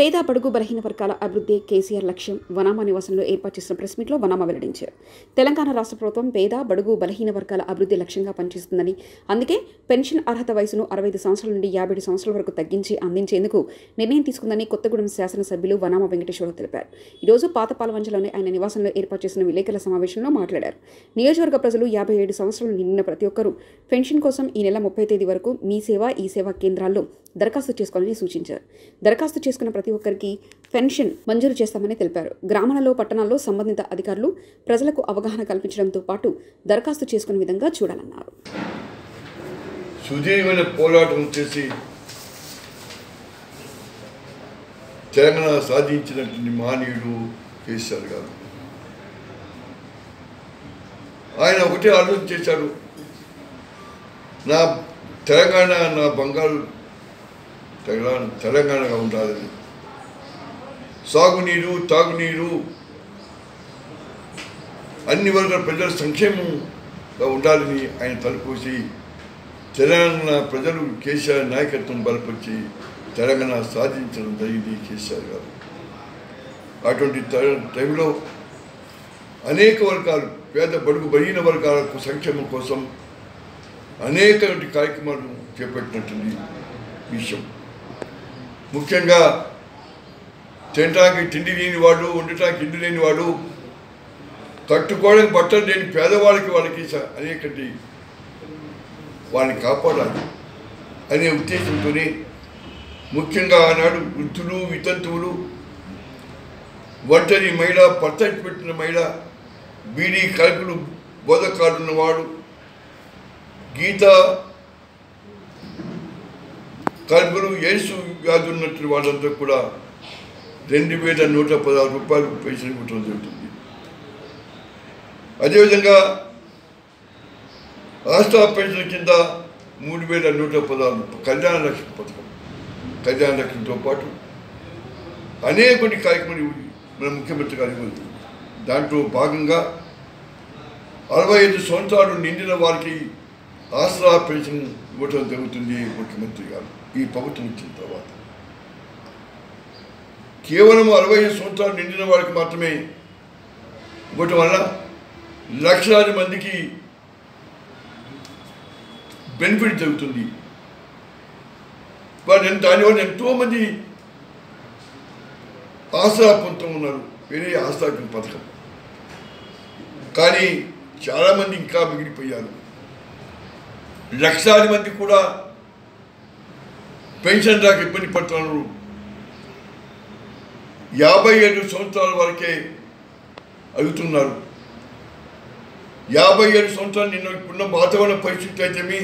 పేద బడుగు బలహీన వర్గాల అభివృద్ధి కేసీఆర్ లక్ష్యం వనామా నివాసంలో ఏర్పాటు చేసిన ప్రెస్ మీట్లో వనామా వెల్లడించారు తెలంగాణ రాష్ట్ర ప్రభుత్వం పేద బడుగు బలహీన వర్గాల అభివృద్ధి లక్ష్యంగా పనిచేస్తుందని అందుకే పెన్షన్ అర్హత వయసును అరవై ఐదు సంవత్సరాల నుండి యాభై ఏడు సంవత్సరాల వరకు తగ్గించి అందించేందుకు నిర్ణయం తీసుకుందని కొత్తగూడెం శాసనసభ్యులు వనామా వెంకటేశ్వరరావు తెలిపారు ఈరోజు పాత పాలవంచలోని ఆయన నివాసంలో ఏర్పాటు చేసిన విలేకరుల సమావేశంలో మాట్లాడారు నియోజకవర్గ ప్రజలు యాభై ఏడు సంవత్సరాలు నిండిన ప్రతి ఒక్కరూ పెన్షన్ కోసం ఈ నెల ముప్పై తేదీ వరకు మీ సేవ ఈ సేవా కేంద్రాల్లో దరఖాస్తు చేసుకోవాలని సూచించారు దరఖాస్తు చేసుకున్న ప్రతి ఒక్కరికి పెన్షన్ మంజూరు చేస్తామని తెలిపారు గ్రామాలలో పట్టణాల్లో సంబంధిత అధికారులు ప్రజలకు అవగాహన కల్పించడంతో పాటు దరఖాస్తు చేసుకునే విధంగా చూడాలన్నారు సుదీర్ఘమైన పోరాటం చేసి తెలంగాణ సాధించినటువంటి మహనీయుడు కేసీఆర్ గారు ఆయన ఒకటే ఆలోచన చేశాడు నా తెలంగాణ నా బంగారు తెలంగాణ తెలంగాణగా ఉండాలని సాగునీరు తాగునీరు అన్ని వర్గాల ప్రజల సంక్షేమంగా ఉండాలని ఆయన తలపోసి తెలంగాణ ప్రజలు కేసీఆర్ నాయకత్వం బలపరిచి తెలంగాణ సాధించడం జరిగింది కేసీఆర్ గారు అటువంటి ట- టైంలో అనేక వర్గాలు పేద బడుగు బలహీన వర్గాలకు సంక్షేమం కోసం అనేక కార్యక్రమాలు చేపట్టినటువంటి విషయం ముఖ్యంగా తినటానికి తిండి లేని వాడు ఉండటానికి ఇల్లు లేని వాడు కట్టుకోవడానికి బట్టలు లేని పేదవాళ్ళకి వాళ్ళకి స- అనేకటి వాళ్ళని కాపాడాలి అనే ఉద్దేశంతోనే ముఖ్యంగా ఆనాడు వృద్ధులు వితంతువులు ఒంటరి మహిళ పర్తటి పెట్టిన మహిళ బీడీ కలుపులు బోధకాలున్నవాడు గీత కలుపులు యేసు వ్యాధి ఉన్నట్టు వాళ్ళంతా కూడా రెండు వేల నూట పదహారు రూపాయలు పెన్షన్ ఇవ్వడం జరుగుతుంది అదేవిధంగా రాష్ట్ర పెన్షన్ కింద మూడు వేల నూట పదహారు కళ్యాణ లక్ష్మి పథకం కళ్యాణ లక్ష్మితో పాటు అనేక కార్యక్రమాలు మన ముఖ్యమంత్రి గారు ఇవ్వదు దాంట్లో భాగంగా అరవై ఐదు సంవత్సరాలు నిండిన వారికి ఆసరా పెన్షన్ ఇవ్వటం జరుగుతుంది ముఖ్యమంత్రి గారు ఈ ప్రభుత్వం ఇచ్చిన తర్వాత కేవలం అరవై ఐదు సంవత్సరాలు నిండిన వారికి మాత్రమే ఇవ్వటం వల్ల లక్షలాది మందికి బెనిఫిట్ జరుగుతుంది వారు దానివల్ల ఎంతోమంది ఆసరా పొందుతూ ఉన్నారు వేరే ఆసరా పథకం కానీ చాలామంది ఇంకా మిగిలిపోయారు లక్షలాది మంది కూడా పెన్షన్ రాక ఇబ్బంది పడుతున్నారు యాభై ఏడు సంవత్సరాల వరకే అడుగుతున్నారు యాభై ఏడు సంవత్సరాలు నిన్న ఇప్పుడున్న వాతావరణ పరిస్థితి అయితేమి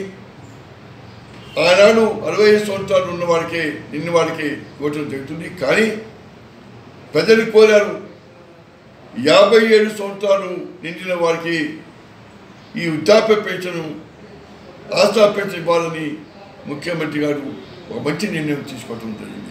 ఆనాడు అరవై ఐదు సంవత్సరాలు ఉన్న వాడికే నిన్న వాడికి ఇవ్వటం జరుగుతుంది కానీ ప్రజలు కోరారు యాభై ఏడు సంవత్సరాలు నిండిన వారికి ఈ వృద్ధాప్య పెన్షన్ ఆస్థా పెన్షన్ ఇవ్వాలని ముఖ్యమంత్రి గారు ఒక మంచి నిర్ణయం తీసుకోవడం జరిగింది